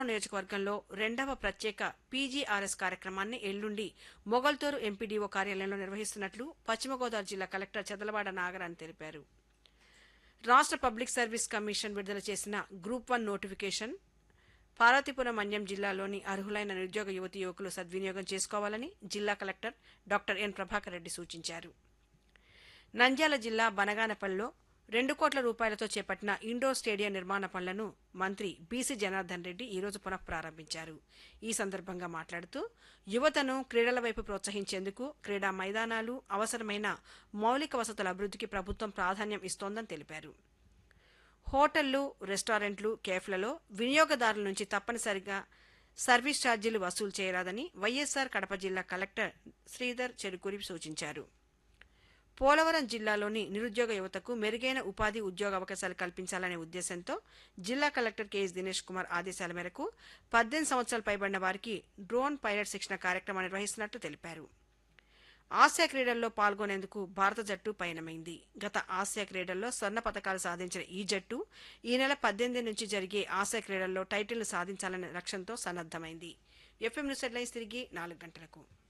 నియోజకవర్గంలో రెండవ ప్రత్యేక పీజీఆర్ఎస్ కార్యక్రమాన్ని ఎల్లుండి మొగల్తూరు ఎంపీడీఓ కార్యాలయంలో నిర్వహిస్తున్నట్లు పశ్చిమ గోదావరి జిల్లా కలెక్టర్ చదలవాడ నాగరాణి తెలిపారు రాష్ట్ర పబ్లిక్ సర్వీస్ కమిషన్ విడుదల చేసిన group one notification Parvathipuram Manyam జిల్లాలోని అర్హులైన నిరుద్యోగ యువతి యువకులు సద్వినియోగం చేసుకోవాలని జిల్లా collector doctor N Prabhakar Reddy సూచించారు నంద్యాల జిల్లా బనగానపల్లిలో రెండు కోట్ల రూపాయలతో చేపట్టిన ఇండోర్ స్టేడియం నిర్మాణ పనులను మంత్రి బీసీ జనార్దన్ రెడ్డి ఈరోజు పునః ప్రారంభించారు ఈ సందర్భంగా మాట్లాడుతూ యువతను క్రీడల వైపు ప్రోత్సహించేందుకు క్రీడా మైదానాలు అవసరమైన మౌలిక వసతుల అభివృద్ధికి ప్రభుత్వం ప్రాధాన్యం ఇస్తోందని తెలిపారు హోటళ్లు రెస్టారెంట్లు కేఫ్లలో వినియోగదారుల నుంచి తప్పనిసరిగా సర్వీస్ ఛార్జీలు వసూలు చేయరాదని వైఎస్సార్ కడప జిల్లా కలెక్టర్ శ్రీధర్ చెరుకూరి సూచించారు పోలవరం జిల్లాలోని నిరుద్యోగ యువతకు మెరుగైన ఉపాధి ఉద్యోగ అవకాశాలు కల్పించాలనే ఉద్దేశంతో జిల్లా కలెక్టర్ కెఎస్ దినేష్ కుమార్ ఆదేశాల మేరకు పద్దెనిమిది సంవత్సరాలు పైబడిన వారికి డ్రోన్ పైలట్ శిక్షణ కార్యక్రమం నిర్వహిస్తున్నట్లు తెలిపారు ఆసియా క్రీడల్లో పాల్గొనేందుకు భారత జట్టు పయనమైంది గత ఆసియా క్రీడల్లో స్వర్ణ పథకాలు సాధించిన ఈ జట్టు ఈ నెల పద్దెనిమిది నుంచి జరిగే ఆసియా క్రీడల్లో టైటిల్ను సాధించాలనే లక్ష్యంతో సన్నద్దమైంది ఎఫ్ఎం న్యూస్ హెడ్లైన్స్ తిరిగి నాలుగు గంటలకు